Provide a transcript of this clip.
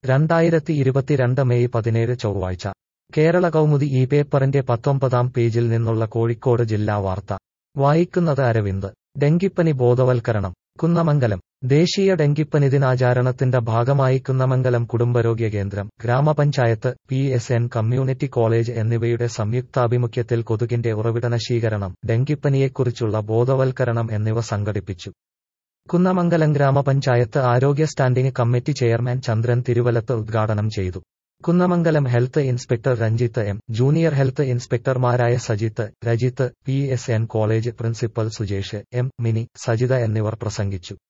രണ്ടായിരത്തി ഇരുപത്തിരണ്ട് മെയ് പതിനേഴ് ചൊവ്വാഴ്ച കേരള കൗമുദി ഈ പേപ്പറിന്റെ പത്തൊമ്പതാം പേജിൽ നിന്നുള്ള കോഴിക്കോട് ജില്ലാ വാർത്ത വായിക്കുന്നത് അരവിന്ദ് ഡെങ്കിപ്പനി ബോധവൽക്കരണം കുന്നമംഗലം ദേശീയ ഡെങ്കിപ്പനി ദിനാചരണത്തിന്റെ ഭാഗമായി കുന്നമംഗലം കുടുംബാരോഗ്യ കേന്ദ്രം ഗ്രാമപഞ്ചായത്ത് P S N community college എന്നിവയുടെ സംയുക്താഭിമുഖ്യത്തിൽ കൊതുകിന്റെ ഉറവിട നശീകരണം ഡെങ്കിപ്പനിയെക്കുറിച്ചുള്ള ബോധവൽക്കരണം എന്നിവ സംഘടിപ്പിച്ചു കുന്നമംഗലം ഗ്രാമപഞ്ചായത്ത് ആരോഗ്യ standing committee chairman Chandran Thiruvalath ഉദ്ഘാടനം ചെയ്തു Kunnamangalam health inspector Ranjith M junior health ഇൻസ്പെക്ടർമാരായ Sajith Rajith P S N college principal Sujesh M Mini Sajitha എന്നിവർ പ്രസംഗിച്ചു